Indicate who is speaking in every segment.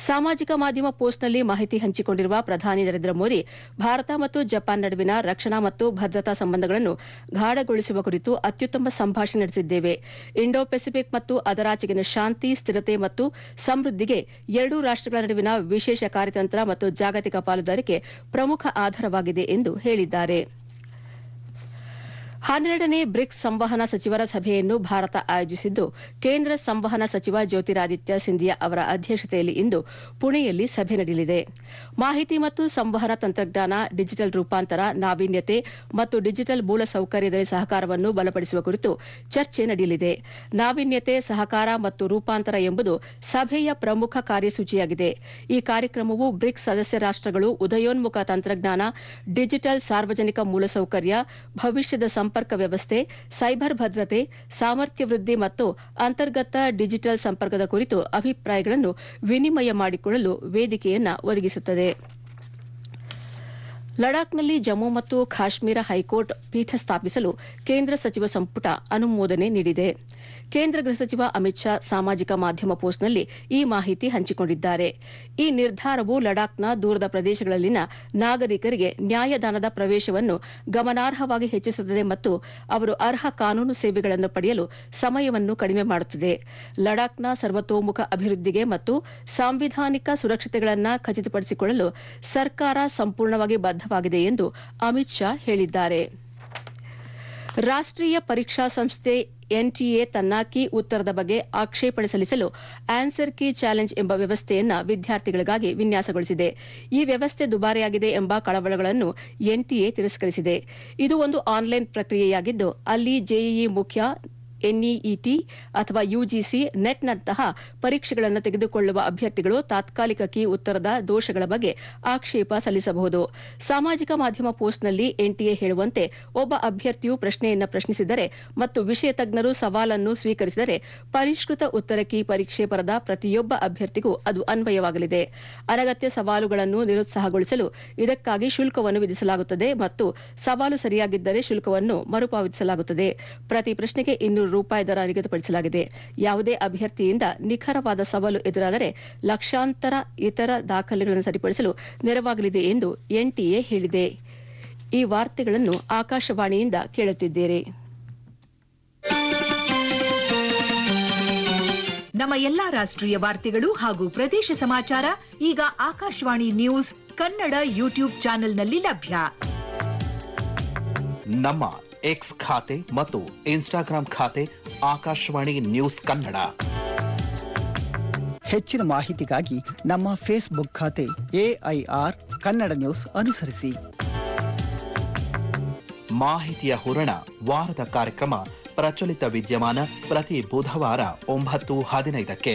Speaker 1: ಸಾಮಾಜಿಕ ಮಾಧ್ಯಮ ಪೋಸ್ಟ್ನಲ್ಲಿ ಮಾಹಿತಿ ಹಂಚಿಕೊಂಡಿರುವ ಪ್ರಧಾನಿ ನರೇಂದ್ರ ಮೋದಿ ಭಾರತ ಮತ್ತು ಜಪಾನ್ ನಡುವಿನ ರಕ್ಷಣಾ ಮತ್ತು ಭದ್ರತಾ ಸಂಬಂಧಗಳನ್ನು ಗಾಢಗೊಳಿಸುವ ಕುರಿತು ಅತ್ಯುತ್ತಮ ಸಂಭಾಷಣೆ ನಡೆಸಿದ್ದೇವೆ ಇಂಡೋ ಪೆಸಿಫಿಕ್ ಮತ್ತು ಅದರಾಚೆಗಿನ ಶಾಂತಿ ಸ್ಥಿರತೆ ಮತ್ತು ಸಮೃದ್ಧಿಗೆ ಎರಡೂ ರಾಷ್ಟಗಳ ನಡುವಿನ ವಿಶೇಷ ಕಾರ್ಯತಂತ್ರ ಮತ್ತು ಜಾಗತಿಕ ಪಾಲುದಾರಿಕೆ ಪ್ರಮುಖ ಆಧಾರವಾಗಿದೆ ಎಂದು ಹೇಳಿದ್ದಾರೆ ಹನ್ನೆರಡನೇ ಬ್ರಿಕ್ಸ್ ಸಂವಹನ ಸಚಿವರ ಸಭೆಯನ್ನು ಭಾರತ ಆಯೋಜಿಸಿದ್ದು ಕೇಂದ್ರ ಸಂವಹನ ಸಚಿವ ಜ್ಯೋತಿರಾದಿತ್ಯ ಸಿಂಧಿಯಾ ಅವರ ಅಧ್ಯಕ್ಷತೆಯಲ್ಲಿ ಇಂದು ಪುಣೆಯಲ್ಲಿ ಸಭೆ ನಡೆಯಲಿದೆ ಮಾಹಿತಿ ಮತ್ತು ಸಂವಹನ ತಂತ್ರಜ್ಞಾನ ಡಿಜಿಟಲ್ ರೂಪಾಂತರ ನಾವೀನ್ಯತೆ ಮತ್ತು ಡಿಜಿಟಲ್ ಮೂಲಸೌಕರ್ಯದಲ್ಲಿ ಸಹಕಾರವನ್ನು ಬಲಪಡಿಸುವ ಕುರಿತು ಚರ್ಚೆ ನಡೆಯಲಿದೆ ನಾವೀನ್ಯತೆ ಸಹಕಾರ ಮತ್ತು ರೂಪಾಂತರ ಎಂಬುದು ಸಭೆಯ ಪ್ರಮುಖ ಕಾರ್ಯಸೂಚಿಯಾಗಿದೆ ಈ ಕಾರ್ಯಕ್ರಮವು ಬ್ರಿಕ್ಸ್ ಸದಸ್ಯ ರಾಷ್ಟಗಳು ಉದಯೋನ್ಮುಖ ತಂತ್ರಜ್ಞಾನ ಡಿಜಿಟಲ್ ಸಾರ್ವಜನಿಕ ಮೂಲಸೌಕರ್ಯ ಭವಿಷ್ಯದ ಸಂಪರ್ಕ ವ್ಯವಸ್ಥೆ ಸೈಬರ್ ಭದ್ರತೆ ಸಾಮರ್ಥ್ಯ ವೃದ್ಧಿ ಮತ್ತು ಅಂತರ್ಗತ ಡಿಜಿಟಲ್ ಸಂಪರ್ಕದ ಕುರಿತು ಅಭಿಪ್ರಾಯಗಳನ್ನು ವಿನಿಮಯ ಮಾಡಿಕೊಳ್ಳಲು ವೇದಿಕೆಯನ್ನು ಒದಗಿಸುತ್ತದೆ ಲಡಾಖ್ನಲ್ಲಿ ಜಮ್ಮು ಮತ್ತು ಕಾಶ್ಮೀರ ಹೈಕೋರ್ಟ್ ಪೀಠ ಸ್ಥಾಪಿಸಲು ಕೇಂದ್ರ ಸಚಿವ ಸಂಪುಟ ಅನುಮೋದನೆ ನೀಡಿದೆ ಕೇಂದ್ರ ಗೃಹ ಸಚಿವ ಅಮಿತ್ ಶಾ ಸಾಮಾಜಿಕ ಮಾಧ್ಯಮ ಪೋಸ್ಟ್ನಲ್ಲಿ ಈ ಮಾಹಿತಿ ಹಂಚಿಕೊಂಡಿದ್ದಾರೆ ಈ ನಿರ್ಧಾರವು ಲಡಾಖ್ನ ದೂರದ ಪ್ರದೇಶಗಳಲ್ಲಿನ ನಾಗರಿಕರಿಗೆ ನ್ಯಾಯದಾನದ ಪ್ರವೇಶವನ್ನು ಗಮನಾರ್ಹವಾಗಿ ಹೆಚ್ಚಿಸುತ್ತದೆ ಮತ್ತು ಅವರು ಅರ್ಹ ಕಾನೂನು ಸೇವೆಗಳನ್ನು ಪಡೆಯಲು ಸಮಯವನ್ನು ಕಡಿಮೆ ಮಾಡುತ್ತದೆ ಲಡಾಖ್ನ ಸರ್ವತೋಮುಖ ಅಭಿವೃದ್ಧಿಗೆ ಮತ್ತು ಸಾಂವಿಧಾನಿಕ ಸುರಕ್ಷತೆಗಳನ್ನು ಖಚಿತಪಡಿಸಿಕೊಳ್ಳಲು ಸರ್ಕಾರ ಸಂಪೂರ್ಣವಾಗಿ ಬದ್ದವಾಗಿದೆ ಎಂದು ಅಮಿತ್ ಶಾ ಹೇಳಿದ್ದಾರೆ ರಾಷ್ಟೀಯ ಪರೀಕ್ಷಾ ಸಂಸ್ಥೆ ಎನ್ಟಿಎ ತನ್ನ ಕೀ ಉತ್ತರದ ಬಗ್ಗೆ ಆಕ್ಷೇಪಣೆ ಸಲ್ಲಿಸಲು ಆನ್ಸರ್ ಕೀ ಚಾಲೆಂಜ್ ಎಂಬ ವ್ಯವಸ್ಥೆಯನ್ನ ವಿದ್ಯಾರ್ಥಿಗಳಿಗಾಗಿ ವಿನ್ಯಾಸಗೊಳಿಸಿದೆ ಈ ವ್ಯವಸ್ಥೆ ದುಬಾರಿಯಾಗಿದೆ ಎಂಬ ಕಳವಳಗಳನ್ನು ಎನ್ಟಿಎ ತಿರಸ್ಕರಿಸಿದೆ ಇದು ಒಂದು ಆನ್ಲೈನ್ ಪ್ರಕ್ರಿಯೆಯಾಗಿದ್ದು ಅಲ್ಲಿ ಜೆಇಇ ಮುಖ್ಯ ಎನ್ಇಇಟಿ ಅಥವಾ ಯುಜಿಸಿ ನೆಟ್ನಂತಹ ಪರೀಕ್ಷೆಗಳನ್ನು ತೆಗೆದುಕೊಳ್ಳುವ ಅಭ್ಯರ್ಥಿಗಳು ತಾತ್ಕಾಲಿಕ ಕೀ ಉತ್ತರದ ದೋಷಗಳ ಬಗ್ಗೆ ಆಕ್ಷೇಪ ಸಲ್ಲಿಸಬಹುದು ಸಾಮಾಜಿಕ ಮಾಧ್ಯಮ ಪೋಸ್ಟ್ನಲ್ಲಿ ಎನ್ಟಿಎ ಹೇಳುವಂತೆ ಒಬ್ಬ ಅಭ್ಯರ್ಥಿಯು ಪ್ರಶ್ನೆಯನ್ನು ಪ್ರಶ್ನಿಸಿದರೆ ಮತ್ತು ವಿಷಯ ತಜ್ಞರು ಸವಾಲನ್ನು ಸ್ವೀಕರಿಸಿದರೆ ಪರಿಷ್ಕೃತ ಉತ್ತರ ಕೀ ಪರೀಕ್ಷೆ ಬರದ ಪ್ರತಿಯೊಬ್ಬ ಅಭ್ಯರ್ಥಿಗೂ ಅದು ಅನ್ವಯವಾಗಲಿದೆ ಅನಗತ್ಯ ಸವಾಲುಗಳನ್ನು ನಿರುತ್ಸಾಹಗೊಳಿಸಲು ಇದಕ್ಕಾಗಿ ಶುಲ್ಕವನ್ನು ವಿಧಿಸಲಾಗುತ್ತದೆ ಮತ್ತು ಸವಾಲು ಸರಿಯಾಗಿದ್ದರೆ ಶುಲ್ಕವನ್ನು ಮರುಪಾವತಿಸಲಾಗುತ್ತದೆ ಪ್ರತಿ ಪ್ರಶ್ನೆಗೆ ಇನ್ನೂರು ರೂಪಾಯಿ ದರ ನಿಗದಿಪಡಿಸಲಾಗಿದೆ ಯಾವುದೇ ಅಭ್ಯರ್ಥಿಯಿಂದ ನಿಖರವಾದ ಸವಾಲು ಎದುರಾದರೆ ಲಕ್ಷಾಂತರ ಇತರ ದಾಖಲೆಗಳನ್ನು ಸರಿಪಡಿಸಲು ನೆರವಾಗಲಿದೆ ಎಂದು ಎನ್ಟಿಎ ಹೇಳಿದೆ ಈ ವಾರ್ತೆಗಳನ್ನು ಆಕಾಶವಾಣಿಯಿಂದ ಕೇಳುತ್ತಿದ್ದೀರಿ
Speaker 2: ನಮ್ಮ ಎಲ್ಲಾ ರಾಷ್ಟ್ರೀಯ ವಾರ್ತೆಗಳು ಹಾಗೂ ಪ್ರದೇಶ ಸಮಾಚಾರ ಈಗ ಆಕಾಶವಾಣಿ ನ್ಯೂಸ್ ಕನ್ನಡ ಯೂಟ್ಯೂಬ್ ಚಾನೆಲ್ನಲ್ಲಿ ಲಭ್ಯ
Speaker 3: ನಮ್ಮ ಎಕ್ಸ್ ಖಾತೆ ಮತ್ತು ಇನ್ಸ್ಟಾಗ್ರಾಂ ಖಾತೆ ಆಕಾಶವಾಣಿ ನ್ಯೂಸ್ ಕನ್ನಡ
Speaker 4: ಹೆಚ್ಚಿನ ಮಾಹಿತಿಗಾಗಿ ನಮ್ಮ ಫೇಸ್ಬುಕ್ ಖಾತೆ ಎಐಆರ್ ಕನ್ನಡ ನ್ಯೂಸ್ ಅನುಸರಿಸಿ
Speaker 3: ಮಾಹಿತಿಯ ಹೂರಣ ವಾರದ ಕಾರ್ಯಕ್ರಮ ಪ್ರಚಲಿತ ವಿದ್ಯಮಾನ ಪ್ರತಿ ಬುಧವಾರ ಒಂಬತ್ತು ಹದಿನೈದಕ್ಕೆ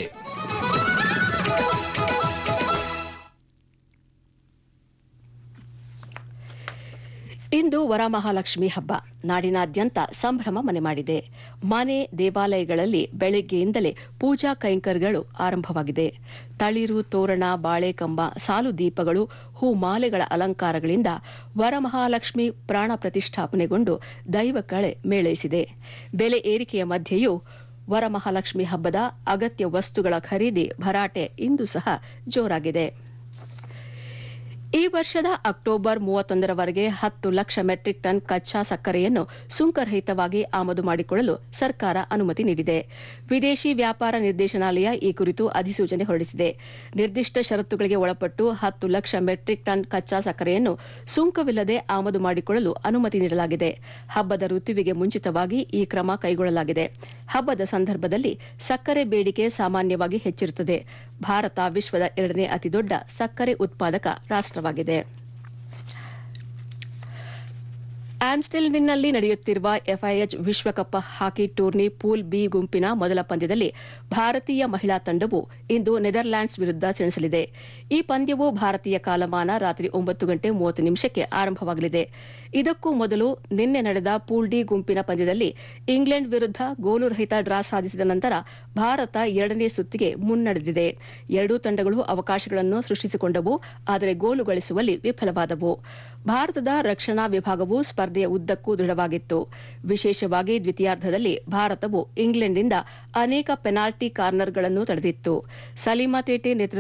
Speaker 1: ಇಂದು ವರಮಹಾಲಕ್ಷ್ಮಿ ಹಬ್ಬ ನಾಡಿನಾದ್ಯಂತ ಸಂಭ್ರಮ ಮನೆ ಮಾಡಿದೆ ಮನೆ ದೇವಾಲಯಗಳಲ್ಲಿ ಬೆಳಗ್ಗೆಯಿಂದಲೇ ಪೂಜಾ ಕೈಂಕರ್ಯಗಳು ಆರಂಭವಾಗಿದೆ ತಳಿರು ತೋರಣ ಬಾಳೆಕಂಬ ಸಾಲು ದೀಪಗಳು ಹೂಮಾಲೆಗಳ ಅಲಂಕಾರಗಳಿಂದ ವರಮಹಾಲಕ್ಷ್ಮಿ ಪ್ರಾಣ ಪ್ರತಿಷ್ಠಾಪನೆಗೊಂಡು ದೈವ ಕಳೆ ಮೇಳೈಸಿದೆ ಬೆಲೆ ಏರಿಕೆಯ ಮಧ್ಯೆಯೂ ವರಮಹಾಲಕ್ಷ್ಮಿ ಹಬ್ಬದ ಅಗತ್ಯ ವಸ್ತುಗಳ ಖರೀದಿ ಭರಾಟೆ ಇಂದು ಸಹ ಜೋರಾಗಿದೆ ಈ ವರ್ಷದ ಅಕ್ಟೋಬರ್ ಮೂವತ್ತೊಂದರವರೆಗೆ ಹತ್ತು ಲಕ್ಷ ಮೆಟ್ರಿಕ್ ಟನ್ ಕಚ್ಚಾ ಸಕ್ಕರೆಯನ್ನು ಸುಂಕರಹಿತವಾಗಿ ಆಮದು ಮಾಡಿಕೊಳ್ಳಲು ಸರ್ಕಾರ ಅನುಮತಿ ನೀಡಿದೆ ವಿದೇಶಿ ವ್ಯಾಪಾರ ನಿರ್ದೇಶನಾಲಯ ಈ ಕುರಿತು ಅಧಿಸೂಚನೆ ಹೊರಡಿಸಿದೆ ನಿರ್ದಿಷ್ಟ ಷರತ್ತುಗಳಿಗೆ ಒಳಪಟ್ಟು ಹತ್ತು ಲಕ್ಷ ಮೆಟ್ರಿಕ್ ಟನ್ ಕಚ್ಚಾ ಸಕ್ಕರೆಯನ್ನು ಸುಂಕವಿಲ್ಲದೆ ಆಮದು ಮಾಡಿಕೊಳ್ಳಲು ಅನುಮತಿ ನೀಡಲಾಗಿದೆ ಹಬ್ಬದ ಋತುವಿಗೆ ಮುಂಚಿತವಾಗಿ ಈ ಕ್ರಮ ಕೈಗೊಳ್ಳಲಾಗಿದೆ ಹಬ್ಬದ ಸಂದರ್ಭದಲ್ಲಿ ಸಕ್ಕರೆ ಬೇಡಿಕೆ ಸಾಮಾನ್ಯವಾಗಿ ಹೆಚ್ಚಿರುತ್ತದೆ ಭಾರತ ವಿಶ್ವದ ಎರಡನೇ ಅತಿದೊಡ್ಡ ಸಕ್ಕರೆ ಉತ್ಪಾದಕ ರಾಷ್ಟವಾಗಿದೆ ಆಮ್ಸ್ಟೆಲ್ವಿನ್ನಲ್ಲಿ ನಡೆಯುತ್ತಿರುವ ಎಫ್ಐಎಚ್ ವಿಶ್ವಕಪ್ ಹಾಕಿ ಟೂರ್ನಿ ಪೂಲ್ ಬಿ ಗುಂಪಿನ ಮೊದಲ ಪಂದ್ಯದಲ್ಲಿ ಭಾರತೀಯ ಮಹಿಳಾ ತಂಡವು ಇಂದು ನೆದರ್ಲ್ಯಾಂಡ್ಸ್ ವಿರುದ್ಧ ಸೆಣಸಲಿದೆ ಈ ಪಂದ್ಯವು ಭಾರತೀಯ ಕಾಲಮಾನ ರಾತ್ರಿ ಒಂಬತ್ತು ಗಂಟೆ ಮೂವತ್ತು ನಿಮಿಷಕ್ಕೆ ಆರಂಭವಾಗಲಿದೆ ಇದಕ್ಕೂ ಮೊದಲು ನಿನ್ನೆ ನಡೆದ ಪೂಲ್ ಡಿ ಗುಂಪಿನ ಪಂದ್ಯದಲ್ಲಿ ಇಂಗ್ಲೆಂಡ್ ವಿರುದ್ಧ ಗೋಲು ರಹಿತ ಡ್ರಾ ಸಾಧಿಸಿದ ನಂತರ ಭಾರತ ಎರಡನೇ ಸುತ್ತಿಗೆ ಮುನ್ನಡೆದಿದೆ ಎರಡೂ ತಂಡಗಳು ಅವಕಾಶಗಳನ್ನು ಸೃಷ್ಟಿಸಿಕೊಂಡವು ಆದರೆ ಗೋಲು ಗಳಿಸುವಲ್ಲಿ ವಿಫಲವಾದವು ಭಾರತದ ರಕ್ಷಣಾ ವಿಭಾಗವು ಸ್ಪರ್ಧೆಯ ಉದ್ದಕ್ಕೂ ದೃಢವಾಗಿತ್ತು ವಿಶೇಷವಾಗಿ ದ್ವಿತೀಯಾರ್ಧದಲ್ಲಿ ಭಾರತವು ಇಂಗ್ಲೆಂಡ್ನಿಂದ ಅನೇಕ ಪೆನಾಲ್ಟಿ ಕಾರ್ನರ್ಗಳನ್ನು ತಡೆದಿತ್ತು ಸಲೀಮಾ ತೇಟೆ ನೇತೃತ್ವದ